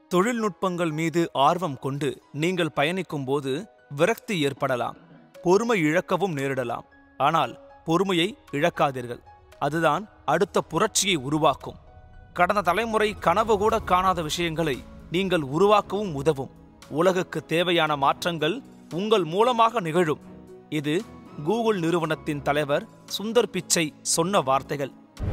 தொழில்நுட்பங்கள் மீது ஆர்வம் கொண்டு நீங்கள் பயணிக்கும் போது விரக்தி ஏற்படலாம் பொறுமை இழக்கவும் நேரிடலாம் ஆனால் பொறுமையை இழக்காதீர்கள் அதுதான் அடுத்த புரட்சியை உருவாக்கும் கடந்த தலைமுறை கனவு கூட காணாத விஷயங்களை நீங்கள் உருவாக்கவும் உதவும் உலகுக்கு தேவையான மாற்றங்கள் உங்கள் மூலமாக நிகழும் இது கூகுள் நிறுவனத்தின் தலைவர் சுந்தர் பிச்சை சொன்ன வார்த்தைகள்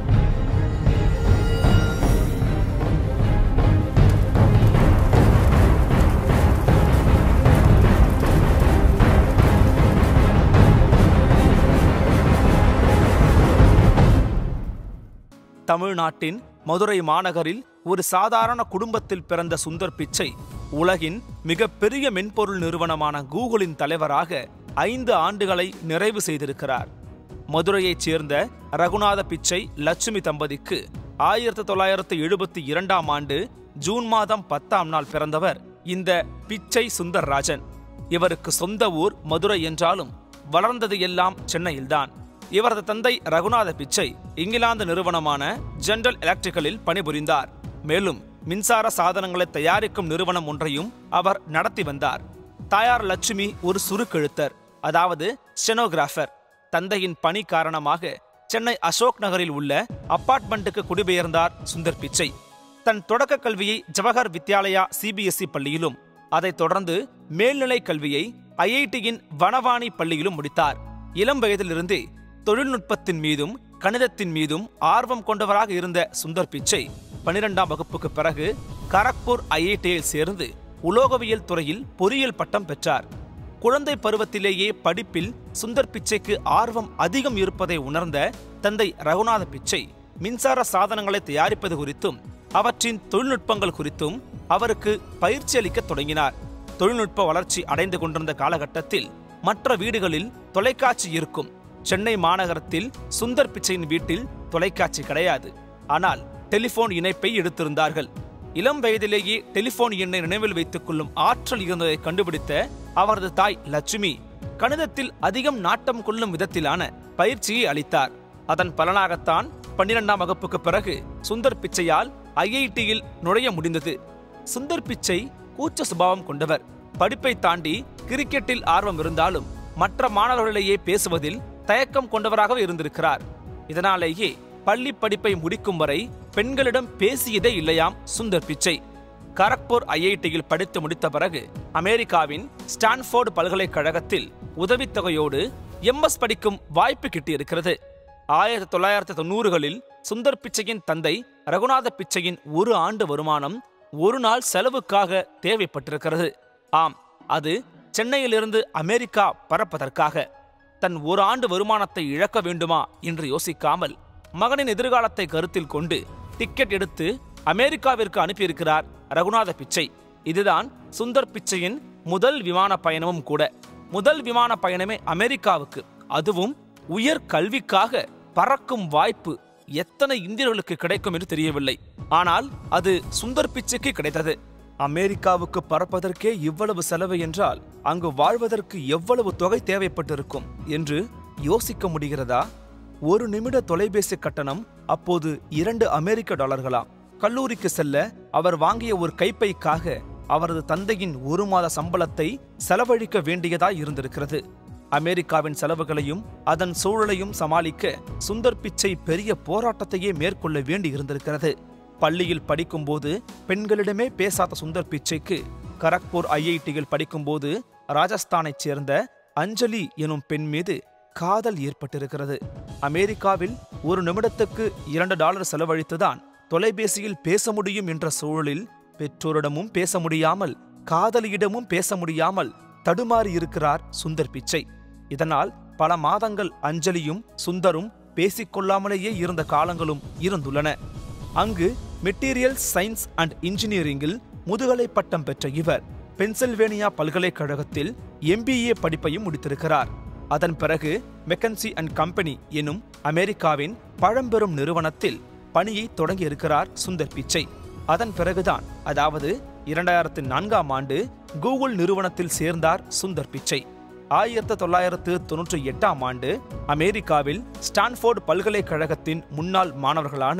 தமிழ்நாட்டின் மதுரை மாநகரில் ஒரு சாதாரண குடும்பத்தில் பிறந்த சுந்தர் பிச்சை உலகின் மிகப்பெரிய மென்பொருள் நிறுவனமான கூகுளின் தலைவராக ஐந்து ஆண்டுகளை நிறைவு செய்திருக்கிறார் மதுரையைச் சேர்ந்த ரகுநாத பிச்சை லட்சுமி தம்பதிக்கு ஆயிரத்தி தொள்ளாயிரத்து எழுபத்தி இரண்டாம் ஆண்டு ஜூன் மாதம் பத்தாம் நாள் பிறந்தவர் இந்த பிச்சை சுந்தர்ராஜன் இவருக்கு சொந்த ஊர் மதுரை என்றாலும் வளர்ந்தது எல்லாம் சென்னையில்தான் இவரது தந்தை ரகுநாத பிச்சை இங்கிலாந்து நிறுவனமான ஜெனரல் எலக்ட்ரிக்கலில் பணிபுரிந்தார் மேலும் மின்சார சாதனங்களை தயாரிக்கும் நிறுவனம் ஒன்றையும் அவர் நடத்தி வந்தார் தாயார் லட்சுமி ஒரு சுருக்கெழுத்தர் அதாவது ஸ்டெனோகிராஃபர் தந்தையின் பணி காரணமாக சென்னை அசோக் நகரில் உள்ள அப்பார்ட்மெண்ட்டுக்கு குடிபெயர்ந்தார் சுந்தர் பிச்சை தன் தொடக்க கல்வியை ஜவஹர் வித்யாலயா சிபிஎஸ்இ பள்ளியிலும் அதைத் தொடர்ந்து மேல்நிலை கல்வியை ஐஐடியின் வனவாணி பள்ளியிலும் முடித்தார் இளம் வயதிலிருந்தே தொழில்நுட்பத்தின் மீதும் கணிதத்தின் மீதும் ஆர்வம் கொண்டவராக இருந்த சுந்தர் பிச்சை பனிரெண்டாம் வகுப்புக்கு பிறகு கரக்பூர் ஐஐடியில் சேர்ந்து உலோகவியல் துறையில் பொறியியல் பட்டம் பெற்றார் குழந்தை பருவத்திலேயே படிப்பில் சுந்தர் பிச்சைக்கு ஆர்வம் அதிகம் இருப்பதை உணர்ந்த தந்தை ரகுநாத பிச்சை மின்சார சாதனங்களை தயாரிப்பது குறித்தும் அவற்றின் தொழில்நுட்பங்கள் குறித்தும் அவருக்கு பயிற்சி அளிக்க தொடங்கினார் தொழில்நுட்ப வளர்ச்சி அடைந்து கொண்டிருந்த காலகட்டத்தில் மற்ற வீடுகளில் தொலைக்காட்சி இருக்கும் சென்னை மாநகரத்தில் சுந்தர் பிச்சையின் வீட்டில் தொலைக்காட்சி கிடையாது ஆனால் டெலிபோன் இணைப்பை எடுத்திருந்தார்கள் இளம் வயதிலேயே டெலிபோன் எண்ணை நினைவில் வைத்துக் கொள்ளும் ஆற்றல் இருந்ததை கண்டுபிடித்த அவரது தாய் லட்சுமி கணிதத்தில் அதிகம் நாட்டம் கொள்ளும் விதத்திலான பயிற்சியை அளித்தார் அதன் பலனாகத்தான் பன்னிரெண்டாம் வகுப்புக்கு பிறகு சுந்தர் பிச்சையால் ஐஐடியில் நுழைய முடிந்தது சுந்தர் பிச்சை கூச்ச சுபாவம் கொண்டவர் படிப்பை தாண்டி கிரிக்கெட்டில் ஆர்வம் இருந்தாலும் மற்ற மாணவர்களிடையே பேசுவதில் தயக்கம் கொண்டவராகவே இருந்திருக்கிறார் இதனாலேயே பள்ளி படிப்பை முடிக்கும் வரை பெண்களிடம் பேசியதே இல்லையாம் சுந்தர் பிச்சை கரக்பூர் ஐஐடியில் படித்து முடித்த பிறகு அமெரிக்காவின் ஸ்டான்ஃபோர்டு பல்கலைக்கழகத்தில் உதவித்தொகையோடு எம்எஸ் படிக்கும் வாய்ப்பு கிட்டியிருக்கிறது ஆயிரத்தி தொள்ளாயிரத்தி தொண்ணூறுகளில் சுந்தர் பிச்சையின் தந்தை ரகுநாத பிச்சையின் ஒரு ஆண்டு வருமானம் ஒரு நாள் செலவுக்காக தேவைப்பட்டிருக்கிறது ஆம் அது சென்னையிலிருந்து அமெரிக்கா பறப்பதற்காக தன் ஒரு ஆண்டு வருமானத்தை இழக்க வேண்டுமா என்று யோசிக்காமல் மகனின் எதிர்காலத்தை கருத்தில் கொண்டு டிக்கெட் எடுத்து அமெரிக்காவிற்கு அனுப்பியிருக்கிறார் ரகுநாத பிச்சை இதுதான் சுந்தர் பிச்சையின் முதல் விமான பயணமும் கூட முதல் விமான பயணமே அமெரிக்காவுக்கு அதுவும் உயர் கல்விக்காக பறக்கும் வாய்ப்பு எத்தனை இந்தியர்களுக்கு கிடைக்கும் என்று தெரியவில்லை ஆனால் அது சுந்தர் பிச்சைக்கு கிடைத்தது அமெரிக்காவுக்கு பறப்பதற்கே இவ்வளவு செலவு என்றால் அங்கு வாழ்வதற்கு எவ்வளவு தொகை தேவைப்பட்டிருக்கும் என்று யோசிக்க முடிகிறதா ஒரு நிமிட தொலைபேசி கட்டணம் அப்போது இரண்டு அமெரிக்க டாலர்களாம் கல்லூரிக்கு செல்ல அவர் வாங்கிய ஒரு கைப்பைக்காக அவரது தந்தையின் ஒரு மாத சம்பளத்தை செலவழிக்க வேண்டியதாய் இருந்திருக்கிறது அமெரிக்காவின் செலவுகளையும் அதன் சூழலையும் சமாளிக்க சுந்தர் பிச்சை பெரிய போராட்டத்தையே மேற்கொள்ள வேண்டி இருந்திருக்கிறது பள்ளியில் படிக்கும்போது பெண்களிடமே பேசாத சுந்தர் பிச்சைக்கு கரக்பூர் ஐஐடியில் படிக்கும்போது ராஜஸ்தானைச் சேர்ந்த அஞ்சலி எனும் பெண் மீது காதல் ஏற்பட்டிருக்கிறது அமெரிக்காவில் ஒரு நிமிடத்துக்கு இரண்டு டாலர் செலவழித்துதான் தொலைபேசியில் பேச முடியும் என்ற சூழலில் பெற்றோரிடமும் பேச முடியாமல் காதலியிடமும் பேச முடியாமல் தடுமாறி இருக்கிறார் சுந்தர் பிச்சை இதனால் பல மாதங்கள் அஞ்சலியும் சுந்தரும் பேசிக்கொள்ளாமலேயே இருந்த காலங்களும் இருந்துள்ளன அங்கு மெட்டீரியல் சயின்ஸ் அண்ட் இன்ஜினியரிங்கில் முதுகலை பட்டம் பெற்ற இவர் பென்சில்வேனியா பல்கலைக்கழகத்தில் எம்பிஏ படிப்பையும் முடித்திருக்கிறார் அதன் பிறகு மெக்கன்சி அண்ட் கம்பெனி எனும் அமெரிக்காவின் பழம்பெரும் நிறுவனத்தில் பணியை தொடங்கியிருக்கிறார் சுந்தர் பிச்சை அதன் பிறகுதான் அதாவது இரண்டாயிரத்து நான்காம் ஆண்டு கூகுள் நிறுவனத்தில் சேர்ந்தார் சுந்தர் பிச்சை ஆயிரத்து தொள்ளாயிரத்து தொன்னூற்றி எட்டாம் ஆண்டு அமெரிக்காவில் ஸ்டான்ஃபோர்டு பல்கலைக்கழகத்தின் முன்னாள் மாணவர்களான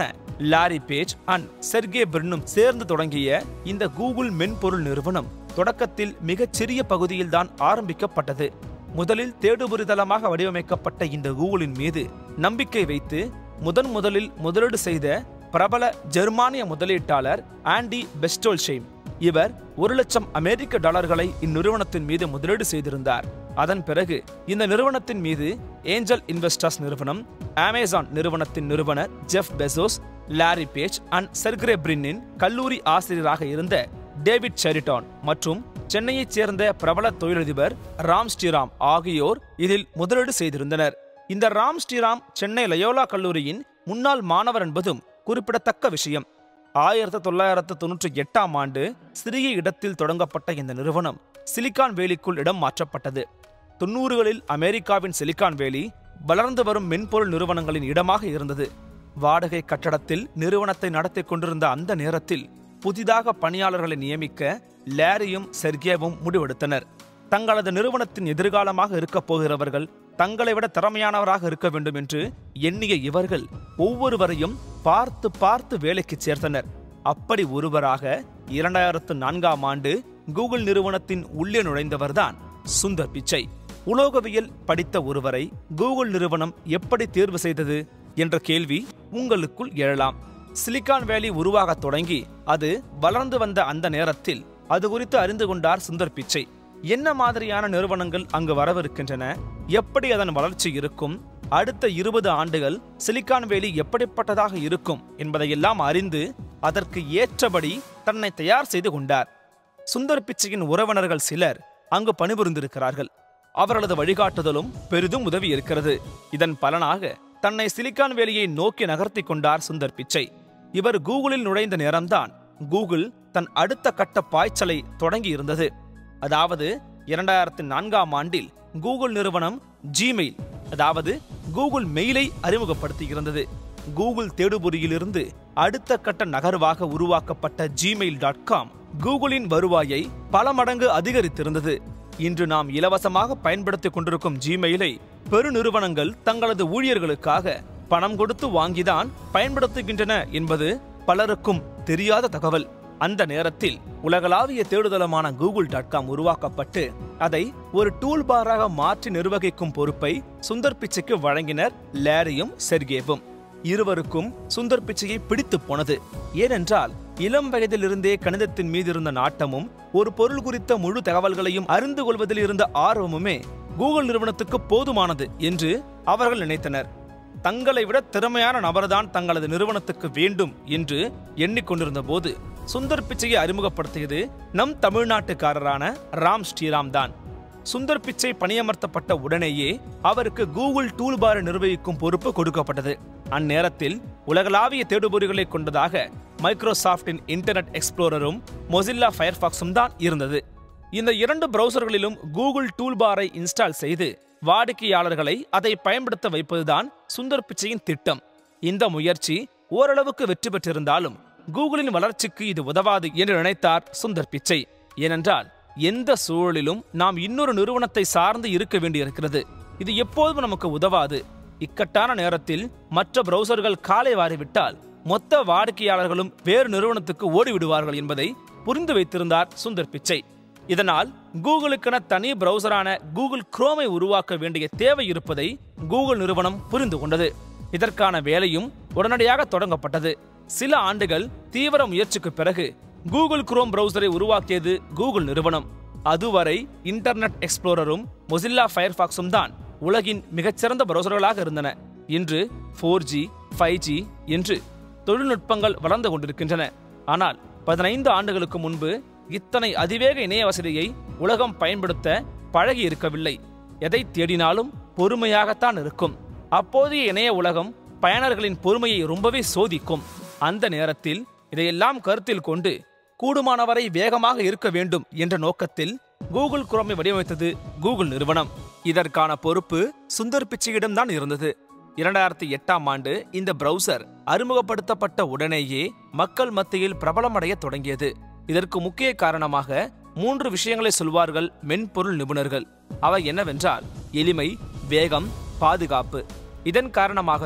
லாரி பேஜ் அண்ட் செர்கே பிரினும் சேர்ந்து தொடங்கிய இந்த கூகுள் மென்பொருள் நிறுவனம் தொடக்கத்தில் மிகச் சிறிய பகுதியில்தான் ஆரம்பிக்கப்பட்டது முதலில் தேடுபொறி தளமாக வடிவமைக்கப்பட்ட இந்த கூகுளின் மீது நம்பிக்கை வைத்து முதன் முதலில் முதலீடு செய்த பிரபல ஜெர்மானிய முதலீட்டாளர் ஆண்டி பெஸ்டோல்ஷெய்ம் இவர் ஒரு லட்சம் அமெரிக்க டாலர்களை இந்நிறுவனத்தின் மீது முதலீடு செய்திருந்தார் அதன் பிறகு இந்த நிறுவனத்தின் மீது ஏஞ்சல் இன்வெஸ்டர்ஸ் நிறுவனம் அமேசான் நிறுவனத்தின் நிறுவனர் Jeff Bezos Larry Page and Sergey பிரின்னின் கல்லூரி ஆசிரியராக இருந்த டேவிட் செரிட்டான் மற்றும் சென்னையைச் சேர்ந்த பிரபல தொழிலதிபர் ராம் ஸ்ரீராம் ஆகியோர் இதில் முதலீடு செய்திருந்தனர் இந்த ராம் ஸ்ரீராம் சென்னை லயோலா கல்லூரியின் முன்னாள் மாணவர் என்பதும் குறிப்பிடத்தக்க விஷயம் ஆயிரத்தி தொள்ளாயிரத்து தொன்னூற்றி எட்டாம் ஆண்டு சிறிய இடத்தில் தொடங்கப்பட்ட இந்த நிறுவனம் சிலிக்கான் வேலிக்குள் இடம் மாற்றப்பட்டது தொன்னூறுகளில் அமெரிக்காவின் சிலிக்கான் வேலி வளர்ந்து வரும் மென்பொருள் நிறுவனங்களின் இடமாக இருந்தது வாடகை கட்டடத்தில் நிறுவனத்தை நடத்திக் கொண்டிருந்த அந்த நேரத்தில் புதிதாக பணியாளர்களை நியமிக்க லேரியும் செர்கேவும் முடிவெடுத்தனர் தங்களது நிறுவனத்தின் எதிர்காலமாக இருக்கப் போகிறவர்கள் தங்களை விட திறமையானவராக இருக்க வேண்டும் என்று எண்ணிய இவர்கள் ஒவ்வொருவரையும் பார்த்து பார்த்து வேலைக்கு சேர்த்தனர் அப்படி ஒருவராக இரண்டாயிரத்து நான்காம் ஆண்டு கூகுள் நிறுவனத்தின் உள்ளே நுழைந்தவர்தான் சுந்தர் பிச்சை உலோகவியல் படித்த ஒருவரை கூகுள் நிறுவனம் எப்படி தேர்வு செய்தது என்ற கேள்வி உங்களுக்குள் எழலாம் சிலிக்கான் வேலி உருவாகத் தொடங்கி அது வளர்ந்து வந்த அந்த நேரத்தில் அது குறித்து அறிந்து கொண்டார் சுந்தர் பிச்சை என்ன மாதிரியான நிறுவனங்கள் அங்கு வரவிருக்கின்றன எப்படி அதன் வளர்ச்சி இருக்கும் அடுத்த இருபது ஆண்டுகள் சிலிக்கான் வேலி எப்படிப்பட்டதாக இருக்கும் என்பதையெல்லாம் அறிந்து அதற்கு ஏற்றபடி தன்னை தயார் செய்து கொண்டார் சுந்தர் பிச்சையின் உறவினர்கள் சிலர் அங்கு பணிபுரிந்திருக்கிறார்கள் அவர்களது வழிகாட்டுதலும் பெரிதும் உதவி இருக்கிறது இதன் பலனாக தன்னை சிலிக்கான் வேலியை நோக்கி நகர்த்தி கொண்டார் சுந்தர் பிச்சை இவர் கூகுளில் நுழைந்த நேரம்தான் கூகுள் தன் அடுத்த கட்ட பாய்ச்சலை தொடங்கி இருந்தது அதாவது இரண்டாயிரத்து நான்காம் ஆண்டில் கூகுள் நிறுவனம் ஜிமெயில் அதாவது கூகுள் மெயிலை அறிமுகப்படுத்தி இருந்தது கூகுள் தேடுபொறியிலிருந்து அடுத்த கட்ட நகர்வாக உருவாக்கப்பட்ட ஜிமெயில் டாட் காம் கூகுளின் வருவாயை பல மடங்கு அதிகரித்திருந்தது இன்று நாம் இலவசமாக பயன்படுத்திக் கொண்டிருக்கும் ஜிமெயிலை பெருநிறுவனங்கள் தங்களது ஊழியர்களுக்காக பணம் கொடுத்து வாங்கிதான் பயன்படுத்துகின்றன என்பது பலருக்கும் தெரியாத தகவல் அந்த நேரத்தில் உலகளாவிய தேடுதளமான கூகுள் டாட் காம் உருவாக்கப்பட்டு அதை ஒரு டூல் பாராக மாற்றி நிர்வகிக்கும் பொறுப்பை சுந்தர் பிச்சைக்கு வழங்கினர் லேரியும் செர்கேவும் இருவருக்கும் சுந்தர் பிச்சையை பிடித்து போனது ஏனென்றால் இளம் வயதிலிருந்தே கணிதத்தின் மீது இருந்த நாட்டமும் ஒரு பொருள் குறித்த முழு தகவல்களையும் அறிந்து கொள்வதில் இருந்த ஆர்வமுமே கூகுள் நிறுவனத்துக்கு போதுமானது என்று அவர்கள் நினைத்தனர் தங்களை விட திறமையான நபர்தான் தங்களது நிறுவனத்துக்கு வேண்டும் என்று எண்ணிக்கொண்டிருந்த போது சுந்தர் பிச்சையை அறிமுகப்படுத்தியது நம் தமிழ்நாட்டுக்காரரான ராம் ஸ்ரீராம் தான் சுந்தர் பிச்சை பணியமர்த்தப்பட்ட உடனேயே அவருக்கு கூகுள் டூல்பாரை நிர்வகிக்கும் பொறுப்பு கொடுக்கப்பட்டது அந்நேரத்தில் உலகளாவிய தேடுபொறிகளை கொண்டதாக மைக்ரோசாஃப்டின் இன்டர்நெட் எக்ஸ்ப்ளோரரும் மொசில்லா ஃபயர்பாக்ஸும் தான் இருந்தது இந்த இரண்டு பிரவுசர்களிலும் கூகுள் டூல்பாரை இன்ஸ்டால் செய்து வாடிக்கையாளர்களை அதை பயன்படுத்த வைப்பதுதான் சுந்தர் பிச்சையின் திட்டம் இந்த முயற்சி ஓரளவுக்கு வெற்றி பெற்றிருந்தாலும் கூகுளின் வளர்ச்சிக்கு இது உதவாது என்று நினைத்தார் சுந்தர் பிச்சை ஏனென்றால் எந்த சூழலிலும் நாம் இன்னொரு நிறுவனத்தை சார்ந்து இருக்க வேண்டியிருக்கிறது இது எப்போதும் நமக்கு உதவாது இக்கட்டான நேரத்தில் மற்ற பிரவுசர்கள் காலை வாரிவிட்டால் மொத்த வாடிக்கையாளர்களும் வேறு நிறுவனத்துக்கு ஓடிவிடுவார்கள் என்பதை புரிந்து வைத்திருந்தார் சுந்தர் பிச்சை இதனால் கூகுளுக்கென தனி பிரவுசரான கூகுள் குரோமை உருவாக்க வேண்டிய தேவை இருப்பதை கூகுள் நிறுவனம் புரிந்து கொண்டது இதற்கான வேலையும் உடனடியாக தொடங்கப்பட்டது சில ஆண்டுகள் தீவிர முயற்சிக்கு பிறகு கூகுள் குரோம் பிரவுசரை உருவாக்கியது கூகுள் நிறுவனம் அதுவரை இன்டர்நெட் எக்ஸ்ப்ளோரரும் மொசில்லா ஃபயர்பாக்ஸும் தான் உலகின் மிகச்சிறந்த பிரவுசர்களாக இருந்தன இன்று ஃபோர் ஜி ஃபைவ் ஜி என்று தொழில்நுட்பங்கள் வளர்ந்து கொண்டிருக்கின்றன ஆனால் பதினைந்து ஆண்டுகளுக்கு முன்பு இத்தனை அதிவேக இணைய வசதியை உலகம் பயன்படுத்த பழகி இருக்கவில்லை எதை தேடினாலும் பொறுமையாகத்தான் இருக்கும் அப்போதைய இணைய உலகம் பயனர்களின் பொறுமையை ரொம்பவே சோதிக்கும் அந்த நேரத்தில் இதையெல்லாம் கருத்தில் கொண்டு கூடுமானவரை வேகமாக இருக்க வேண்டும் என்ற நோக்கத்தில் கூகுள் குரோமை வடிவமைத்தது கூகுள் நிறுவனம் இதற்கான பொறுப்பு சுந்தர் பிச்சையிடம் தான் இருந்தது இரண்டாயிரத்தி எட்டாம் ஆண்டு இந்த பிரவுசர் அறிமுகப்படுத்தப்பட்ட உடனேயே மக்கள் மத்தியில் பிரபலமடைய தொடங்கியது இதற்கு முக்கிய காரணமாக மூன்று விஷயங்களை சொல்வார்கள் மென்பொருள் நிபுணர்கள் அவை என்னவென்றால் எளிமை வேகம் பாதுகாப்பு இதன் காரணமாகவே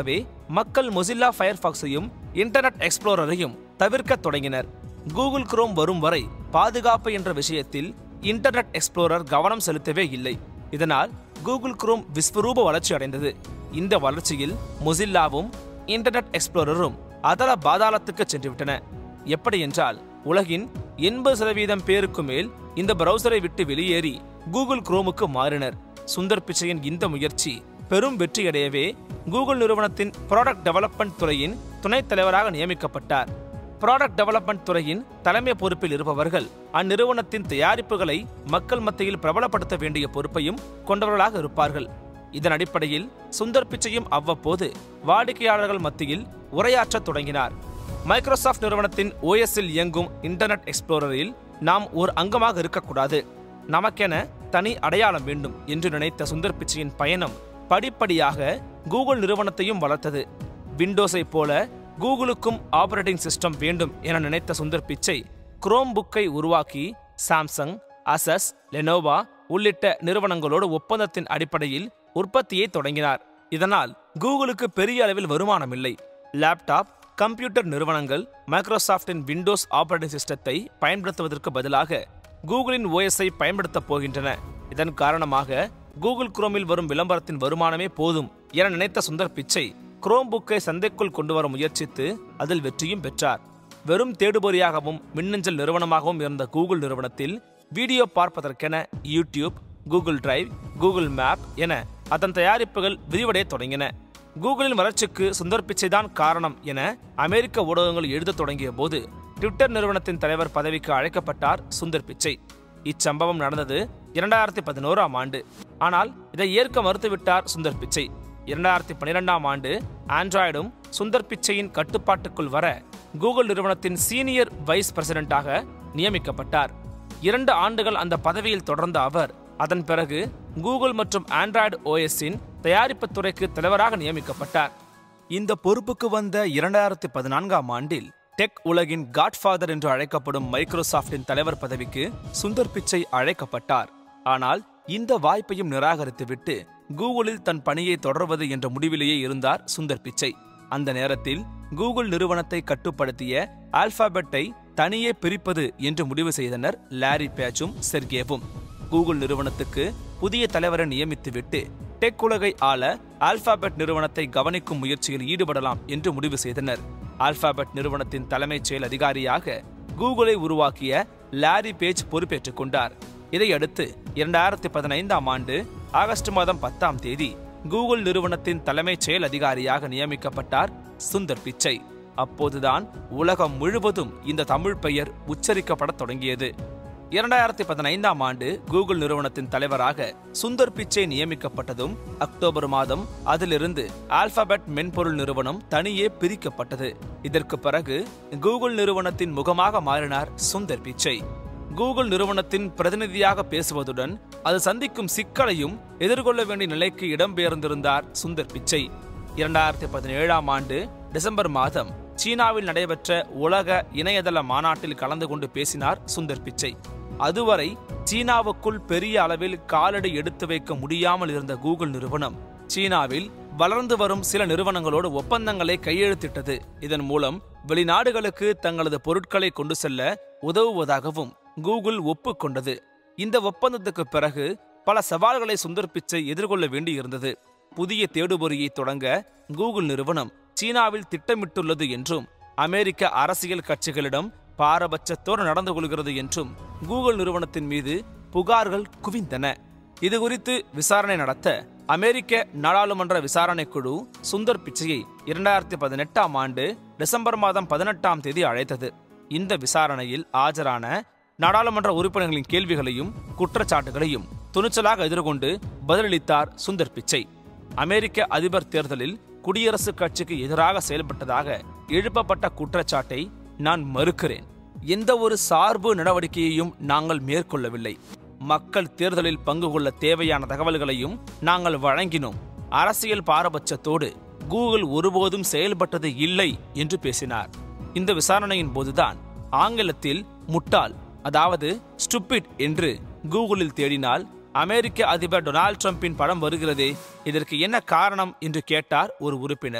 மக்கள் மொசில்லா ஃபயர்பாக்ஸையும் இன்டர்நெட் எக்ஸ்ப்ளோரரையும் தவிர்க்கத் தொடங்கினர் கூகுள் குரோம் வரும் வரை பாதுகாப்பு என்ற விஷயத்தில் இன்டர்நெட் எக்ஸ்ப்ளோரர் கவனம் செலுத்தவே இல்லை இதனால் கூகுள் குரோம் விஸ்வரூப வளர்ச்சி அடைந்தது இந்த வளர்ச்சியில் மொசில்லாவும் இன்டர்நெட் எக்ஸ்ப்ளோரரும் அதல பாதாளத்துக்கு சென்றுவிட்டன எப்படி என்றால் உலகின் எண்பது சதவீதம் பேருக்கு மேல் இந்த பிரவுசரை விட்டு வெளியேறி கூகுள் குரோமுக்கு மாறினர் சுந்தர் பிச்சையின் இந்த முயற்சி பெரும் வெற்றியடையவே கூகுள் நிறுவனத்தின் ப்ராடக்ட் டெவலப்மெண்ட் துறையின் துணைத் தலைவராக நியமிக்கப்பட்டார் ப்ராடக்ட் டெவலப்மெண்ட் துறையின் தலைமை பொறுப்பில் இருப்பவர்கள் அந்நிறுவனத்தின் தயாரிப்புகளை மக்கள் மத்தியில் பிரபலப்படுத்த வேண்டிய பொறுப்பையும் கொண்டவர்களாக இருப்பார்கள் இதன் அடிப்படையில் சுந்தர் பிச்சையும் அவ்வப்போது வாடிக்கையாளர்கள் மத்தியில் உரையாற்றத் தொடங்கினார் மைக்ரோசாஃப்ட் நிறுவனத்தின் ஓஎஸ்ஸில் இயங்கும் இன்டர்நெட் எக்ஸ்ப்ளோரரில் நாம் ஒரு அங்கமாக இருக்கக்கூடாது நமக்கென தனி அடையாளம் வேண்டும் என்று நினைத்த சுந்தர் பிச்சையின் பயணம் படிப்படியாக கூகுள் நிறுவனத்தையும் வளர்த்தது விண்டோஸை போல கூகுளுக்கும் ஆபரேட்டிங் சிஸ்டம் வேண்டும் என நினைத்த சுந்தர் பிச்சை குரோம் புக்கை உருவாக்கி சாம்சங் அசஸ் லெனோவா உள்ளிட்ட நிறுவனங்களோடு ஒப்பந்தத்தின் அடிப்படையில் உற்பத்தியை தொடங்கினார் இதனால் கூகுளுக்கு பெரிய அளவில் வருமானம் இல்லை லேப்டாப் கம்ப்யூட்டர் நிறுவனங்கள் மைக்ரோசாஃப்டின் விண்டோஸ் ஆபரேட்டிங் சிஸ்டத்தை பயன்படுத்துவதற்கு பதிலாக கூகுளின் ஓஎஸ்ஐ பயன்படுத்தப் போகின்றன இதன் காரணமாக கூகுள் குரோமில் வரும் விளம்பரத்தின் வருமானமே போதும் என நினைத்த சுந்தர் பிச்சை குரோம் புக்கை சந்தைக்குள் கொண்டு வர முயற்சித்து அதில் வெற்றியும் பெற்றார் வெறும் தேடுபொறியாகவும் மின்னஞ்சல் நிறுவனமாகவும் இருந்த கூகுள் நிறுவனத்தில் வீடியோ பார்ப்பதற்கென YouTube Google Drive Google map என அதன் தயாரிப்புகள் விரிவடைய தொடங்கின கூகுளின் வளர்ச்சிக்கு சுந்தர் பிச்சை தான் காரணம் என அமெரிக்க ஊடகங்கள் எழுதத் தொடங்கிய போது ட்விட்டர் நிறுவனத்தின் தலைவர் பதவிக்கு அழைக்கப்பட்டார் சுந்தர் பிச்சை இச்சம்பவம் நடந்தது இரண்டாயிரத்தி பதினோராம் ஆண்டு ஆனால் இதை ஏற்க மறுத்துவிட்டார் சுந்தர் பிச்சை இரண்டாயிரத்தி பன்னிரெண்டாம் ஆண்டு ஆண்ட்ராய்டும் சுந்தர் பிச்சையின் கட்டுப்பாட்டுக்குள் வர கூகுள் நிறுவனத்தின் சீனியர் வைஸ் பிரசிடென்ட்டாக நியமிக்கப்பட்டார் இரண்டு ஆண்டுகள் அந்த பதவியில் தொடர்ந்த அவர் அதன் பிறகு கூகுள் மற்றும் ஆண்ட்ராய்டு ஓஎஸ்ஸின் தயாரிப்புத் துறைக்கு தலைவராக நியமிக்கப்பட்டார் இந்த பொறுப்புக்கு வந்த இரண்டாயிரத்தி பதினான்காம் ஆண்டில் டெக் உலகின் காட்ஃபாதர் என்று அழைக்கப்படும் மைக்ரோசாஃப்டின் தலைவர் பதவிக்கு சுந்தர் பிச்சை அழைக்கப்பட்டார் ஆனால் இந்த வாய்ப்பையும் நிராகரித்துவிட்டு கூகுளில் தன் பணியை தொடர்வது என்ற முடிவிலேயே இருந்தார் சுந்தர் பிச்சை அந்த நேரத்தில் கூகுள் நிறுவனத்தை கட்டுப்படுத்திய ஆல்பாபெட்டை தனியே பிரிப்பது என்று முடிவு செய்தனர் லாரி பேச்சும் செர்கேவும் கூகுள் நிறுவனத்துக்கு புதிய தலைவரை நியமித்துவிட்டு டெக் உலகை ஆள ஆல்பாபெட் நிறுவனத்தை கவனிக்கும் முயற்சியில் ஈடுபடலாம் என்று முடிவு செய்தனர் ஆல்பாபெட் நிறுவனத்தின் தலைமைச் செயல் அதிகாரியாக கூகுளை உருவாக்கிய லாரி பேஜ் பொறுப்பேற்றுக் கொண்டார் இதையடுத்து இரண்டாயிரத்தி பதினைந்தாம் ஆண்டு ஆகஸ்ட் மாதம் பத்தாம் தேதி கூகுள் நிறுவனத்தின் தலைமைச் செயல் அதிகாரியாக நியமிக்கப்பட்டார் சுந்தர் பிச்சை அப்போதுதான் உலகம் முழுவதும் இந்த தமிழ் பெயர் உச்சரிக்கப்படத் தொடங்கியது இரண்டாயிரத்தி பதினைந்தாம் ஆண்டு கூகுள் நிறுவனத்தின் தலைவராக சுந்தர் பிச்சை நியமிக்கப்பட்டதும் அக்டோபர் மாதம் அதிலிருந்து ஆல்பாபெட் மென்பொருள் நிறுவனம் தனியே பிரிக்கப்பட்டது இதற்கு பிறகு கூகுள் நிறுவனத்தின் முகமாக மாறினார் சுந்தர் பிச்சை கூகுள் நிறுவனத்தின் பிரதிநிதியாக பேசுவதுடன் அது சந்திக்கும் சிக்கலையும் எதிர்கொள்ள வேண்டிய நிலைக்கு இடம்பெயர்ந்திருந்தார் சுந்தர் பிச்சை இரண்டாயிரத்தி பதினேழாம் ஆண்டு டிசம்பர் மாதம் சீனாவில் நடைபெற்ற உலக இணையதள மாநாட்டில் கலந்து கொண்டு பேசினார் சுந்தர் பிச்சை அதுவரை சீனாவுக்குள் பெரிய அளவில் காலடி எடுத்து வைக்க முடியாமல் இருந்த கூகுள் நிறுவனம் சீனாவில் வளர்ந்து வரும் சில நிறுவனங்களோடு ஒப்பந்தங்களை கையெழுத்திட்டது இதன் மூலம் வெளிநாடுகளுக்கு தங்களது பொருட்களை கொண்டு செல்ல உதவுவதாகவும் கூகுள் ஒப்புக்கொண்டது இந்த ஒப்பந்தத்துக்கு பிறகு பல சவால்களை சுந்தர் பிச்சை எதிர்கொள்ள வேண்டியிருந்தது புதிய தேடுபொறியை தொடங்க கூகுள் நிறுவனம் சீனாவில் திட்டமிட்டுள்ளது என்றும் அமெரிக்க அரசியல் கட்சிகளிடம் பாரபட்சத்தோடு நடந்து கொள்கிறது என்றும் கூகுள் நிறுவனத்தின் மீது புகார்கள் குவிந்தன இது குறித்து விசாரணை நடத்த அமெரிக்க நாடாளுமன்ற விசாரணை குழு சுந்தர் பிச்சையை இரண்டாயிரத்தி பதினெட்டாம் ஆண்டு டிசம்பர் மாதம் பதினெட்டாம் தேதி அழைத்தது இந்த விசாரணையில் ஆஜரான நாடாளுமன்ற உறுப்பினர்களின் கேள்விகளையும் குற்றச்சாட்டுகளையும் துணிச்சலாக எதிர்கொண்டு பதிலளித்தார் சுந்தர் பிச்சை அமெரிக்க அதிபர் தேர்தலில் குடியரசுக் கட்சிக்கு எதிராக செயல்பட்டதாக எழுப்பப்பட்ட குற்றச்சாட்டை நான் மறுக்கிறேன் எந்த ஒரு சார்பு நடவடிக்கையையும் நாங்கள் மேற்கொள்ளவில்லை மக்கள் தேர்தலில் பங்கு கொள்ள தேவையான தகவல்களையும் நாங்கள் வழங்கினோம் அரசியல் பாரபட்சத்தோடு கூகுள் ஒருபோதும் செயல்பட்டது இல்லை என்று பேசினார் இந்த விசாரணையின் போதுதான் ஆங்கிலத்தில் முட்டாள் அதாவது ஸ்டுப்பிட் என்று கூகுளில் தேடினால் அமெரிக்க அதிபர் டொனால்ட் ட்ரம்பின் படம் வருகிறதே இதற்கு என்ன காரணம் என்று கேட்டார் ஒரு உறுப்பினர்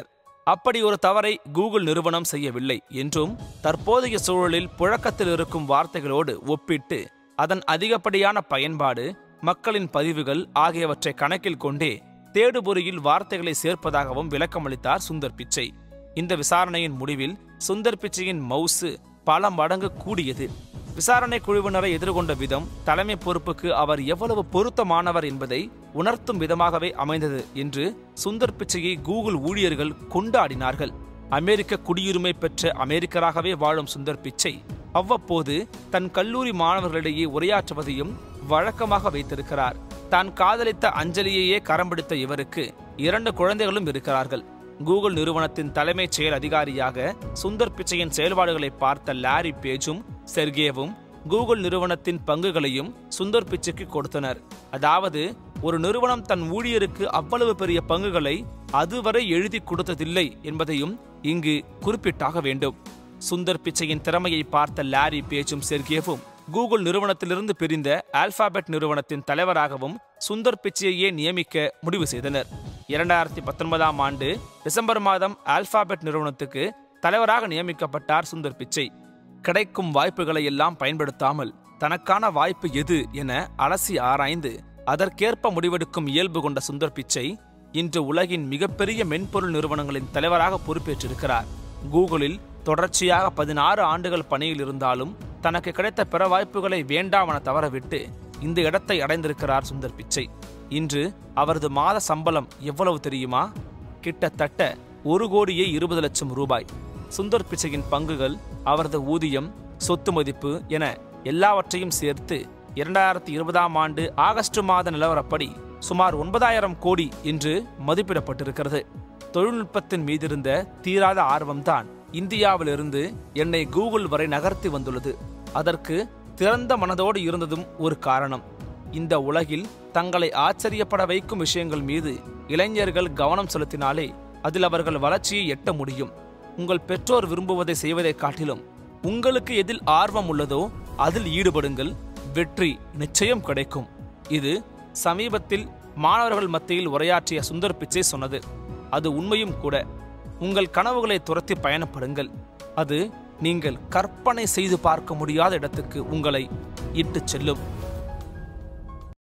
அப்படி ஒரு தவறை கூகுள் நிறுவனம் செய்யவில்லை என்றும் தற்போதைய சூழலில் புழக்கத்தில் இருக்கும் வார்த்தைகளோடு ஒப்பிட்டு அதன் அதிகப்படியான பயன்பாடு மக்களின் பதிவுகள் ஆகியவற்றை கணக்கில் கொண்டே தேடுபொறியில் வார்த்தைகளை சேர்ப்பதாகவும் விளக்கமளித்தார் சுந்தர் பிச்சை இந்த விசாரணையின் முடிவில் சுந்தர் பிச்சையின் மவுசு பல மடங்கு கூடியது விசாரணை குழுவினரை எதிர்கொண்ட விதம் தலைமை பொறுப்புக்கு அவர் எவ்வளவு பொருத்தமானவர் என்பதை உணர்த்தும் விதமாகவே அமைந்தது என்று சுந்தர் பிச்சையை கூகுள் ஊழியர்கள் கொண்டாடினார்கள் அமெரிக்க குடியுரிமை பெற்ற அமெரிக்கராகவே வாழும் சுந்தர் பிச்சை அவ்வப்போது தன் கல்லூரி மாணவர்களிடையே உரையாற்றுவதையும் வழக்கமாக வைத்திருக்கிறார் தான் காதலித்த அஞ்சலியையே கரம் பிடித்த இவருக்கு இரண்டு குழந்தைகளும் இருக்கிறார்கள் கூகுள் நிறுவனத்தின் தலைமைச் செயல் அதிகாரியாக சுந்தர் பிச்சையின் செயல்பாடுகளை பார்த்த லாரி பேஜும் செர்கேவும் கூகுள் நிறுவனத்தின் பங்குகளையும் சுந்தர் பிச்சைக்கு கொடுத்தனர் அதாவது ஒரு நிறுவனம் தன் ஊழியருக்கு அவ்வளவு பெரிய பங்குகளை அதுவரை எழுதி கொடுத்ததில்லை என்பதையும் இங்கு குறிப்பிட்டாக வேண்டும் சுந்தர் பிச்சையின் திறமையை பார்த்த லாரி பேஜும் செர்கேவும் கூகுள் நிறுவனத்திலிருந்து பிரிந்த ஆல்பாபெட் நிறுவனத்தின் தலைவராகவும் சுந்தர் பிச்சையையே நியமிக்க முடிவு செய்தனர் இரண்டாயிரத்தி பத்தொன்பதாம் ஆண்டு டிசம்பர் மாதம் ஆல்பாபெட் நிறுவனத்துக்கு தலைவராக நியமிக்கப்பட்டார் சுந்தர் பிச்சை கிடைக்கும் வாய்ப்புகளை எல்லாம் பயன்படுத்தாமல் தனக்கான வாய்ப்பு எது என அலசி ஆராய்ந்து அதற்கேற்ப முடிவெடுக்கும் இயல்பு கொண்ட சுந்தர் பிச்சை இன்று உலகின் மிகப்பெரிய மென்பொருள் நிறுவனங்களின் தலைவராக பொறுப்பேற்றிருக்கிறார் கூகுளில் தொடர்ச்சியாக பதினாறு ஆண்டுகள் பணியில் இருந்தாலும் தனக்கு கிடைத்த பிற வாய்ப்புகளை வேண்டாம் என தவறவிட்டு இந்த இடத்தை அடைந்திருக்கிறார் சுந்தர் பிச்சை இன்று அவரது மாத சம்பளம் எவ்வளவு தெரியுமா கிட்டத்தட்ட ஒரு கோடியே இருபது லட்சம் ரூபாய் சுந்தர் பிச்சையின் பங்குகள் அவரது ஊதியம் சொத்து மதிப்பு என எல்லாவற்றையும் சேர்த்து இரண்டாயிரத்தி இருபதாம் ஆண்டு ஆகஸ்ட் மாத நிலவரப்படி சுமார் ஒன்பதாயிரம் கோடி என்று மதிப்பிடப்பட்டிருக்கிறது தொழில்நுட்பத்தின் மீதிருந்த தீராத ஆர்வம்தான் இந்தியாவிலிருந்து என்னை கூகுள் வரை நகர்த்தி வந்துள்ளது அதற்கு திறந்த மனதோடு இருந்ததும் ஒரு காரணம் இந்த உலகில் தங்களை ஆச்சரியப்பட வைக்கும் விஷயங்கள் மீது இளைஞர்கள் கவனம் செலுத்தினாலே அதில் அவர்கள் வளர்ச்சியை எட்ட முடியும் உங்கள் பெற்றோர் விரும்புவதை செய்வதைக் காட்டிலும் உங்களுக்கு எதில் ஆர்வம் உள்ளதோ அதில் ஈடுபடுங்கள் வெற்றி நிச்சயம் கிடைக்கும் இது சமீபத்தில் மாணவர்கள் மத்தியில் உரையாற்றிய சுந்தர் பிச்சை சொன்னது அது உண்மையும் கூட உங்கள் கனவுகளை துரத்தி பயணப்படுங்கள் அது நீங்கள் கற்பனை செய்து பார்க்க முடியாத இடத்துக்கு உங்களை இட்டுச் செல்லும்